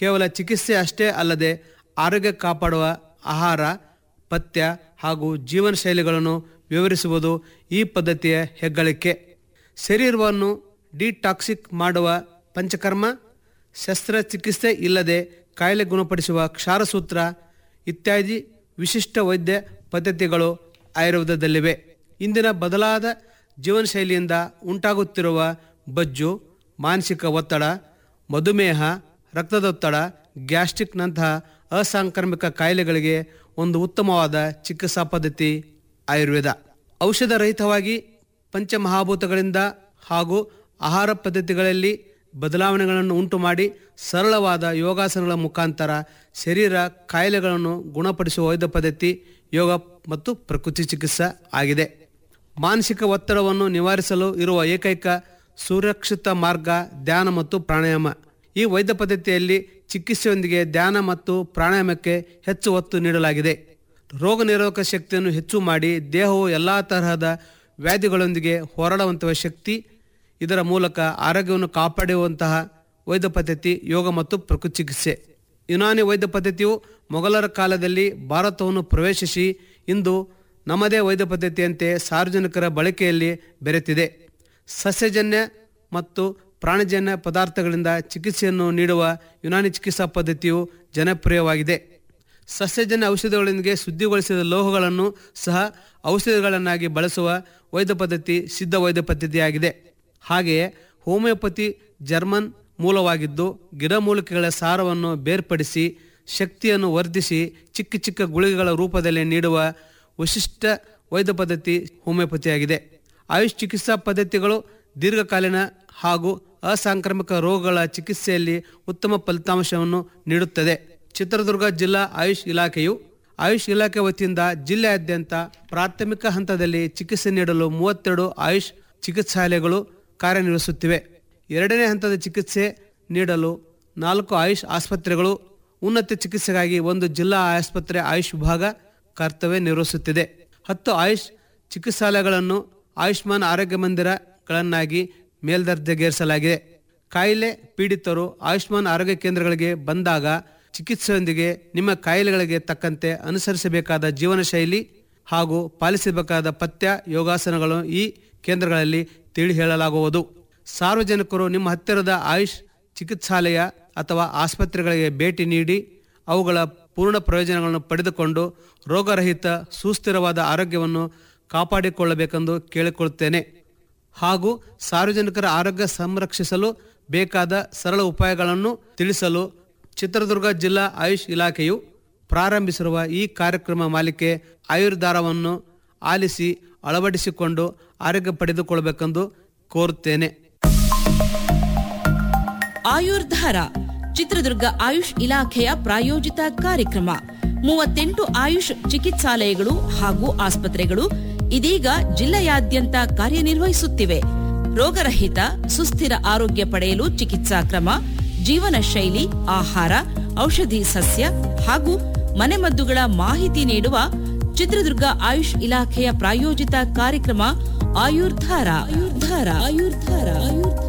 ಕೇವಲ ಚಿಕಿತ್ಸೆ ಅಷ್ಟೇ ಅಲ್ಲದೆ ಆರೋಗ್ಯ ಕಾಪಾಡುವ ಆಹಾರ ಪಥ್ಯ ಹಾಗೂ ಜೀವನ ಶೈಲಿಗಳನ್ನು ವಿವರಿಸುವುದು ಈ ಪದ್ಧತಿಯ ಹೆಗ್ಗಳಿಕೆ ಶರೀರವನ್ನು ಡಿಟಾಕ್ಸಿಕ್ ಮಾಡುವ ಪಂಚಕರ್ಮ ಶಸ್ತ್ರಚಿಕಿತ್ಸೆ ಇಲ್ಲದೆ ಕಾಯಿಲೆ ಗುಣಪಡಿಸುವ ಕ್ಷಾರಸೂತ್ರ ಇತ್ಯಾದಿ ವಿಶಿಷ್ಟ ವೈದ್ಯ ಪದ್ಧತಿಗಳು ಆಯುರ್ವೇದದಲ್ಲಿವೆ ಇಂದಿನ ಬದಲಾದ ಜೀವನ ಶೈಲಿಯಿಂದ ಉಂಟಾಗುತ್ತಿರುವ ಬಜ್ಜು ಮಾನಸಿಕ ಒತ್ತಡ ಮಧುಮೇಹ ರಕ್ತದೊತ್ತಡ ಗ್ಯಾಸ್ಟ್ರಿಕ್ನಂತಹ ಅಸಾಂಕ್ರಾಮಿಕ ಕಾಯಿಲೆಗಳಿಗೆ ಒಂದು ಉತ್ತಮವಾದ ಚಿಕಿತ್ಸಾ ಪದ್ಧತಿ ಆಯುರ್ವೇದ ಔಷಧ ರಹಿತವಾಗಿ ಪಂಚಮಹಾಭೂತಗಳಿಂದ ಹಾಗೂ ಆಹಾರ ಪದ್ಧತಿಗಳಲ್ಲಿ ಬದಲಾವಣೆಗಳನ್ನು ಉಂಟು ಮಾಡಿ ಸರಳವಾದ ಯೋಗಾಸನಗಳ ಮುಖಾಂತರ ಶರೀರ ಕಾಯಿಲೆಗಳನ್ನು ಗುಣಪಡಿಸುವ ವೈದ್ಯ ಪದ್ಧತಿ ಯೋಗ ಮತ್ತು ಪ್ರಕೃತಿ ಚಿಕಿತ್ಸಾ ಆಗಿದೆ ಮಾನಸಿಕ ಒತ್ತಡವನ್ನು ನಿವಾರಿಸಲು ಇರುವ ಏಕೈಕ ಸುರಕ್ಷಿತ ಮಾರ್ಗ ಧ್ಯಾನ ಮತ್ತು ಪ್ರಾಣಾಯಾಮ ಈ ವೈದ್ಯ ಪದ್ಧತಿಯಲ್ಲಿ ಚಿಕಿತ್ಸೆಯೊಂದಿಗೆ ಧ್ಯಾನ ಮತ್ತು ಪ್ರಾಣಾಯಾಮಕ್ಕೆ ಹೆಚ್ಚು ಒತ್ತು ನೀಡಲಾಗಿದೆ ರೋಗ ನಿರೋಧಕ ಶಕ್ತಿಯನ್ನು ಹೆಚ್ಚು ಮಾಡಿ ದೇಹವು ಎಲ್ಲ ತರಹದ ವ್ಯಾಧಿಗಳೊಂದಿಗೆ ಹೋರಾಡುವಂತಹ ಶಕ್ತಿ ಇದರ ಮೂಲಕ ಆರೋಗ್ಯವನ್ನು ಕಾಪಾಡುವಂತಹ ವೈದ್ಯ ಪದ್ಧತಿ ಯೋಗ ಮತ್ತು ಪ್ರಕೃತಿ ಚಿಕಿತ್ಸೆ ಯುನಾನಿ ವೈದ್ಯ ಪದ್ಧತಿಯು ಮೊಘಲರ ಕಾಲದಲ್ಲಿ ಭಾರತವನ್ನು ಪ್ರವೇಶಿಸಿ ಇಂದು ನಮ್ಮದೇ ವೈದ್ಯ ಪದ್ಧತಿಯಂತೆ ಸಾರ್ವಜನಿಕರ ಬಳಕೆಯಲ್ಲಿ ಬೆರೆತಿದೆ ಸಸ್ಯಜನ್ಯ ಮತ್ತು ಪ್ರಾಣಿಜನ್ಯ ಪದಾರ್ಥಗಳಿಂದ ಚಿಕಿತ್ಸೆಯನ್ನು ನೀಡುವ ಯುನಾನಿ ಚಿಕಿತ್ಸಾ ಪದ್ಧತಿಯು ಜನಪ್ರಿಯವಾಗಿದೆ ಸಸ್ಯಜನ್ಯ ಔಷಧಿಗಳೊಂದಿಗೆ ಶುದ್ಧಿಗೊಳಿಸಿದ ಲೋಹಗಳನ್ನು ಸಹ ಔಷಧಿಗಳನ್ನಾಗಿ ಬಳಸುವ ವೈದ್ಯ ಪದ್ಧತಿ ಸಿದ್ಧ ವೈದ್ಯ ಪದ್ಧತಿಯಾಗಿದೆ ಹಾಗೆಯೇ ಹೋಮಿಯೋಪತಿ ಜರ್ಮನ್ ಮೂಲವಾಗಿದ್ದು ಗಿಡಮೂಲಿಕೆಗಳ ಸಾರವನ್ನು ಬೇರ್ಪಡಿಸಿ ಶಕ್ತಿಯನ್ನು ವರ್ಧಿಸಿ ಚಿಕ್ಕ ಚಿಕ್ಕ ಗುಳಿಗೆಗಳ ರೂಪದಲ್ಲಿ ನೀಡುವ ವಿಶಿಷ್ಟ ವೈದ್ಯ ಪದ್ಧತಿ ಹೋಮಿಯೋಪತಿಯಾಗಿದೆ ಆಯುಷ್ ಚಿಕಿತ್ಸಾ ಪದ್ಧತಿಗಳು ದೀರ್ಘಕಾಲೀನ ಹಾಗೂ ಅಸಾಂಕ್ರಾಮಿಕ ರೋಗಗಳ ಚಿಕಿತ್ಸೆಯಲ್ಲಿ ಉತ್ತಮ ಫಲಿತಾಂಶವನ್ನು ನೀಡುತ್ತದೆ ಚಿತ್ರದುರ್ಗ ಜಿಲ್ಲಾ ಆಯುಷ್ ಇಲಾಖೆಯು ಆಯುಷ್ ಇಲಾಖೆ ವತಿಯಿಂದ ಜಿಲ್ಲೆಯಾದ್ಯಂತ ಪ್ರಾಥಮಿಕ ಹಂತದಲ್ಲಿ ಚಿಕಿತ್ಸೆ ನೀಡಲು ಮೂವತ್ತೆರಡು ಆಯುಷ್ ಚಿಕಿತ್ಸಾಲಯಗಳು ಕಾರ್ಯನಿರ್ವಹಿಸುತ್ತಿವೆ ಎರಡನೇ ಹಂತದ ಚಿಕಿತ್ಸೆ ನೀಡಲು ನಾಲ್ಕು ಆಯುಷ್ ಆಸ್ಪತ್ರೆಗಳು ಉನ್ನತ ಚಿಕಿತ್ಸೆಗಾಗಿ ಒಂದು ಜಿಲ್ಲಾ ಆಸ್ಪತ್ರೆ ಆಯುಷ್ ವಿಭಾಗ ಕರ್ತವ್ಯ ನಿರ್ವಹಿಸುತ್ತಿದೆ ಹತ್ತು ಆಯುಷ್ ಚಿಕಿತ್ಸಾಲಯಗಳನ್ನು ಆಯುಷ್ಮಾನ್ ಆರೋಗ್ಯ ಮಂದಿರಗಳನ್ನಾಗಿ ಮೇಲ್ದರ್ಜೆಗೇರಿಸಲಾಗಿದೆ ಕಾಯಿಲೆ ಪೀಡಿತರು ಆಯುಷ್ಮಾನ್ ಆರೋಗ್ಯ ಕೇಂದ್ರಗಳಿಗೆ ಬಂದಾಗ ಚಿಕಿತ್ಸೆಯೊಂದಿಗೆ ನಿಮ್ಮ ಕಾಯಿಲೆಗಳಿಗೆ ತಕ್ಕಂತೆ ಅನುಸರಿಸಬೇಕಾದ ಜೀವನ ಶೈಲಿ ಹಾಗೂ ಪಾಲಿಸಬೇಕಾದ ಪಥ್ಯ ಯೋಗಾಸನಗಳು ಈ ಕೇಂದ್ರಗಳಲ್ಲಿ ತಿಳಿ ಹೇಳಲಾಗುವುದು ಸಾರ್ವಜನಿಕರು ನಿಮ್ಮ ಹತ್ತಿರದ ಆಯುಷ್ ಚಿಕಿತ್ಸಾಲಯ ಅಥವಾ ಆಸ್ಪತ್ರೆಗಳಿಗೆ ಭೇಟಿ ನೀಡಿ ಅವುಗಳ ಪೂರ್ಣ ಪ್ರಯೋಜನಗಳನ್ನು ಪಡೆದುಕೊಂಡು ರೋಗರಹಿತ ಸುಸ್ಥಿರವಾದ ಆರೋಗ್ಯವನ್ನು ಕಾಪಾಡಿಕೊಳ್ಳಬೇಕೆಂದು ಕೇಳಿಕೊಳ್ಳುತ್ತೇನೆ ಹಾಗೂ ಸಾರ್ವಜನಿಕರ ಆರೋಗ್ಯ ಸಂರಕ್ಷಿಸಲು ಬೇಕಾದ ಸರಳ ಉಪಾಯಗಳನ್ನು ತಿಳಿಸಲು ಚಿತ್ರದುರ್ಗ ಜಿಲ್ಲಾ ಆಯುಷ್ ಇಲಾಖೆಯು ಪ್ರಾರಂಭಿಸಿರುವ ಈ ಕಾರ್ಯಕ್ರಮ ಮಾಲಿಕೆ ಆಯುರ್ದಾರವನ್ನು ಆಲಿಸಿ ಅಳವಡಿಸಿಕೊಂಡು ಆರೋಗ್ಯ ಪಡೆದುಕೊಳ್ಳಬೇಕೆಂದು ಕೋರುತ್ತೇನೆ ಆಯುರ್ಧಾರ ಚಿತ್ರದುರ್ಗ ಆಯುಷ್ ಇಲಾಖೆಯ ಪ್ರಾಯೋಜಿತ ಕಾರ್ಯಕ್ರಮ ಮೂವತ್ತೆಂಟು ಆಯುಷ್ ಚಿಕಿತ್ಸಾಲಯಗಳು ಹಾಗೂ ಆಸ್ಪತ್ರೆಗಳು ಇದೀಗ ಜಿಲ್ಲೆಯಾದ್ಯಂತ ಕಾರ್ಯನಿರ್ವಹಿಸುತ್ತಿವೆ ರೋಗರಹಿತ ಸುಸ್ಥಿರ ಆರೋಗ್ಯ ಪಡೆಯಲು ಚಿಕಿತ್ಸಾ ಕ್ರಮ ಜೀವನ ಶೈಲಿ ಆಹಾರ ಔಷಧಿ ಸಸ್ಯ ಹಾಗೂ ಮನೆಮದ್ದುಗಳ ಮಾಹಿತಿ ನೀಡುವ ಚಿತ್ರದುರ್ಗ ಆಯುಷ್ ಇಲಾಖೆಯ ಪ್ರಾಯೋಜಿತ ಕಾರ್ಯಕ್ರಮ ಆಯುರ್ಧಾರ ಆಯುರ್ಧಾರ ಆಯುರ್ಧಾರ ಆಯುರ್ಧಾರ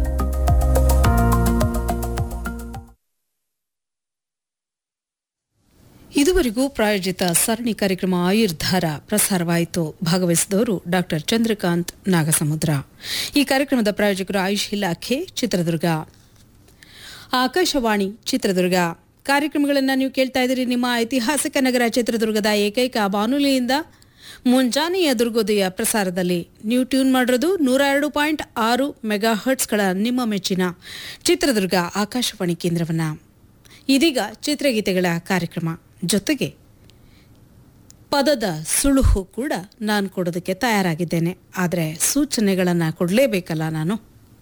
ಇದುವರೆಗೂ ಪ್ರಾಯೋಜಿತ ಸರಣಿ ಕಾರ್ಯಕ್ರಮ ಆಯುರ್ಧಾರ ಪ್ರಸಾರವಾಯಿತು ಭಾಗವಹಿಸಿದವರು ಡಾಕ್ಟರ್ ಚಂದ್ರಕಾಂತ್ ನಾಗಸಮುದ್ರ ಈ ಕಾರ್ಯಕ್ರಮದ ಪ್ರಾಯೋಜಕರು ಆಯುಷ್ ಇಲಾಖೆ ಚಿತ್ರದುರ್ಗ ಆಕಾಶವಾಣಿ ಚಿತ್ರದುರ್ಗ ಕಾರ್ಯಕ್ರಮಗಳನ್ನು ನೀವು ಕೇಳ್ತಾ ಇದ್ದೀರಿ ನಿಮ್ಮ ಐತಿಹಾಸಿಕ ನಗರ ಚಿತ್ರದುರ್ಗದ ಏಕೈಕ ಬಾನುಲಿಯಿಂದ ಮುಂಜಾನೆಯ ದುರ್ಗೋದಯ ಪ್ರಸಾರದಲ್ಲಿ ನೀವು ಟ್ಯೂನ್ ಮಾಡಿರೋದು ನೂರ ಎರಡು ಪಾಯಿಂಟ್ ಆರು ಮೆಗಾ ಹರ್ಟ್ಸ್ಗಳ ನಿಮ್ಮ ಮೆಚ್ಚಿನ ಚಿತ್ರದುರ್ಗ ಆಕಾಶವಾಣಿ ಕೇಂದ್ರವನ್ನ ಇದೀಗ ಚಿತ್ರಗೀತೆಗಳ ಕಾರ್ಯಕ್ರಮ ಜೊತೆಗೆ ಪದದ ಸುಳುಹು ಕೂಡ ನಾನು ಕೊಡೋದಕ್ಕೆ ತಯಾರಾಗಿದ್ದೇನೆ ಆದರೆ ಸೂಚನೆಗಳನ್ನು ಕೊಡಲೇಬೇಕಲ್ಲ ನಾನು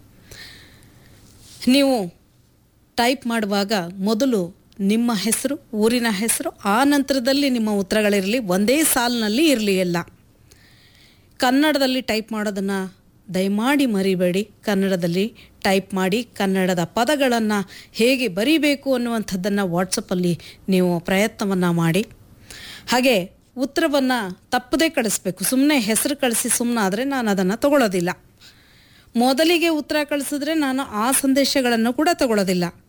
ನೀವು ಟೈಪ್ ಮಾಡುವಾಗ ಮೊದಲು ನಿಮ್ಮ ಹೆಸರು ಊರಿನ ಹೆಸರು ಆ ನಂತರದಲ್ಲಿ ನಿಮ್ಮ ಉತ್ತರಗಳಿರಲಿ ಒಂದೇ ಸಾಲಿನಲ್ಲಿ ಇರಲಿ ಎಲ್ಲ ಕನ್ನಡದಲ್ಲಿ ಟೈಪ್ ಮಾಡೋದನ್ನು ದಯಮಾಡಿ ಮರಿಬೇಡಿ ಕನ್ನಡದಲ್ಲಿ ಟೈಪ್ ಮಾಡಿ ಕನ್ನಡದ ಪದಗಳನ್ನು ಹೇಗೆ ಬರೀಬೇಕು ಅನ್ನುವಂಥದ್ದನ್ನು ವಾಟ್ಸಪ್ಪಲ್ಲಿ ನೀವು ಪ್ರಯತ್ನವನ್ನು ಮಾಡಿ ಹಾಗೆ ಉತ್ತರವನ್ನು ತಪ್ಪದೇ ಕಳಿಸ್ಬೇಕು ಸುಮ್ಮನೆ ಹೆಸರು ಕಳಿಸಿ ಸುಮ್ಮನಾದರೆ ನಾನು ಅದನ್ನು ತಗೊಳ್ಳೋದಿಲ್ಲ ಮೊದಲಿಗೆ ಉತ್ತರ ಕಳಿಸಿದ್ರೆ ನಾನು ಆ ಸಂದೇಶಗಳನ್ನು ಕೂಡ ತಗೊಳ್ಳೋದಿಲ್ಲ